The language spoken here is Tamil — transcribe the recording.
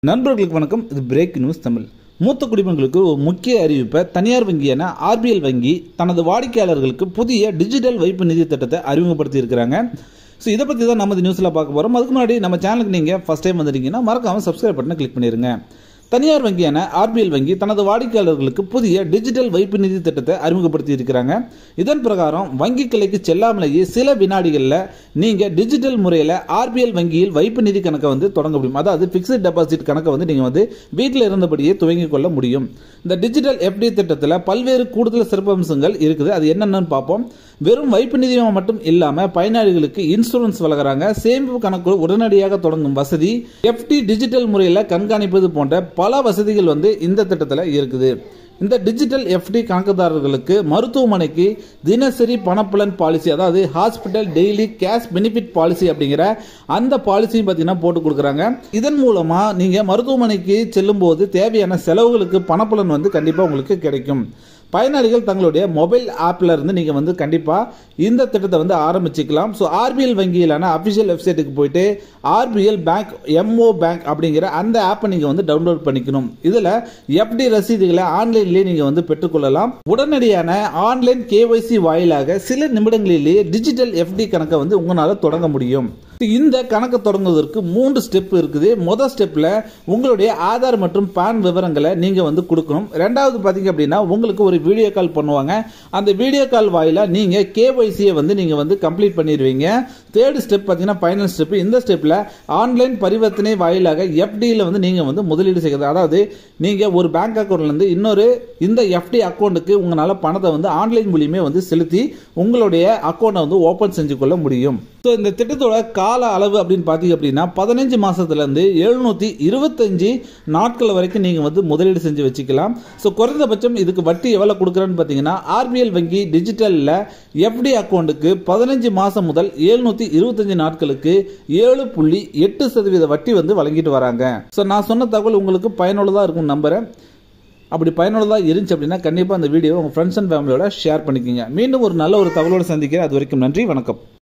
நண்பர்களுக்கு வணக்கம் இது பிரேக் நியூஸ் தமிழ் மூத்த குடிமக்களுக்கு ஒரு முக்கிய அறிவிப்பை தனியார் வங்கியான ஆர்பிஎல் வங்கி தனது வாடிக்கையாளர்களுக்கு புதிய டிஜிட்டல் வைப்பு நிதி திட்டத்தை அறிமுகப்படுத்தி இருக்கிறாங்க ஸோ இதை பற்றி தான் நம்ம இந்த நியூஸில் பார்க்க போகிறோம் அதுக்கு முன்னாடி நம்ம சேனலுக்கு நீங்கள் ஃபஸ்ட் டைம் வந்துட்டீங்கன்னா மறக்காமல் சப்ஸ்கிரைப் பட்டனை கிளிக் பண்ணிடுங்க தனியார் வங்கியான ஆர்பிஎல் வங்கி தனது வாடிக்கையாளர்களுக்கு புதிய டிஜிட்டல் வைப்பு நிதி திட்டத்தை அறிமுகப்படுத்தி இருக்கிறாங்க இதன் பிரகாரம் வங்கி கிளைக்கு செல்லாமலேயே சில வினாடிகளில் நீங்கள் டிஜிட்டல் முறையில் ஆர்பிஎல் வங்கியில் வைப்பு நிதி கணக்கை வந்து தொடங்க முடியும் அதாவது ஃபிக்ஸ்ட் டெபாசிட் கணக்கை வந்து நீங்கள் வந்து வீட்டில் இருந்தபடியே துவங்கிக் கொள்ள முடியும் இந்த டிஜிட்டல் எஃப்டி திட்டத்தில் பல்வேறு கூடுதல் சிறப்பம்சங்கள் இருக்குது அது என்னென்னு பார்ப்போம் வெறும் வைப்பு நிதியம் மட்டும் இல்லாமல் பயனாளிகளுக்கு இன்சூரன்ஸ் வழங்குறாங்க சேமிப்பு கணக்கு உடனடியாக தொடங்கும் வசதி எஃப்டி டிஜிட்டல் முறையில் கண்காணிப்பது போன்ற பல வசதிகள் வந்து இந்த திட்டத்தில் இருக்குது இந்த டிஜிட்டல் எஃப்டி கணக்குதாரர்களுக்கு மருத்துவமனைக்கு தினசரி பணப்பலன் பாலிசி அதாவது hospital daily cash benefit policy அப்படிங்கிற அந்த பாலிசியும் பார்த்தீங்கன்னா போட்டு கொடுக்குறாங்க இதன் மூலமாக நீங்கள் மருத்துவமனைக்கு செல்லும்போது தேவையான செலவுகளுக்கு பணப்பலன் வந்து கண்டிப்பாக உங்களுக்கு கிடைக்கும் பயனாளிகள் தங்களுடைய மொபைல் ஆப்பில் இருந்து நீங்கள் வந்து கண்டிப்பாக இந்த திட்டத்தை வந்து ஆரம்பிச்சுக்கலாம் ஸோ ஆர்பிஎல் வங்கியிலான அஃபிஷியல் வெப்சைட்டுக்கு போயிட்டு ஆர்பிஎல் பேங்க் எம்ஓ பேங்க் அப்படிங்கிற அந்த ஆப்பை நீங்கள் வந்து டவுன்லோட் பண்ணிக்கணும் இதில் எஃப்டி ரசீதுகளை ஆன்லைன்லேயே நீங்கள் வந்து பெற்றுக்கொள்ளலாம் உடனடியான ஆன்லைன் கேஒய்சி வாயிலாக சில நிமிடங்களிலேயே டிஜிட்டல் எஃப்டி கணக்கை வந்து உங்களால் தொடங்க முடியும் இந்த கணக்கு தொடங்குவதற்கு மூன்று ஸ்டெப் இருக்குது முதல் ஸ்டெப்பில் உங்களுடைய ஆதார் மற்றும் பேன் விவரங்களை நீங்கள் வந்து கொடுக்கணும் ரெண்டாவது பார்த்தீங்க அப்படின்னா உங்களுக்கு ஒரு வீடியோ கால் பண்ணுவாங்க அந்த வீடியோ கால் வாயிலாக நீங்கள் கேஒய்சியை வந்து நீங்கள் வந்து கம்ப்ளீட் பண்ணிடுவீங்க தேர்ட் ஸ்டெப் பார்த்தீங்கன்னா ஃபைனல் ஸ்டெப் இந்த ஸ்டெப்பில் ஆன்லைன் பரிவர்த்தனை வாயிலாக எஃப்டியில் வந்து நீங்கள் வந்து முதலீடு செய்கிறது அதாவது நீங்கள் ஒரு பேங்க் அக்கௌண்ட்லேருந்து இன்னொரு இந்த எஃப்டி அக்கௌண்ட்டுக்கு உங்களால் பணத்தை வந்து ஆன்லைன் மூலியமே வந்து செலுத்தி உங்களுடைய அக்கௌண்ட்டை வந்து ஓப்பன் செஞ்சு கொள்ள முடியும் ஸோ இந்த திட்டத்தோட கால அளவு அப்படின்னு பார்த்தீங்க அப்படின்னா பதினஞ்சு மாதத்துலேருந்து எழுநூற்றி இருபத்தஞ்சு நாட்கள் வரைக்கும் நீங்கள் வந்து முதலீடு செஞ்சு வச்சுக்கலாம் ஸோ குறைந்தபட்சம் இதுக்கு வட்டி எவ்வளோ கொடுக்குறேன்னு பார்த்தீங்கன்னா ஆர்பிஎல் வங்கி டிஜிட்டலில் எஃப்டி அக்கௌண்ட்டுக்கு பதினஞ்சு மாதம் முதல் எழுநூற்றி இருபத்தஞ்சு நாட்களுக்கு ஏழு புள்ளி எட்டு சதவீத வட்டி வந்து வழங்கிட்டு வராங்க ஸோ நான் சொன்ன தகவல் உங்களுக்கு பயனுள்ளதாக இருக்கும் நம்புறேன் அப்படி பயனுள்ளதாக இருந்துச்சு அப்படின்னா கண்டிப்பாக அந்த வீடியோ உங்கள் ஃப்ரெண்ட்ஸ் அண்ட் ஃபேமிலியோட ஷேர் பண்ணிக்கோங்க மீண்டும் ஒரு நல்ல ஒரு தகவலோடு சந்திக்கிறேன் அது வரைக்கும் நன்றி வணக்கம்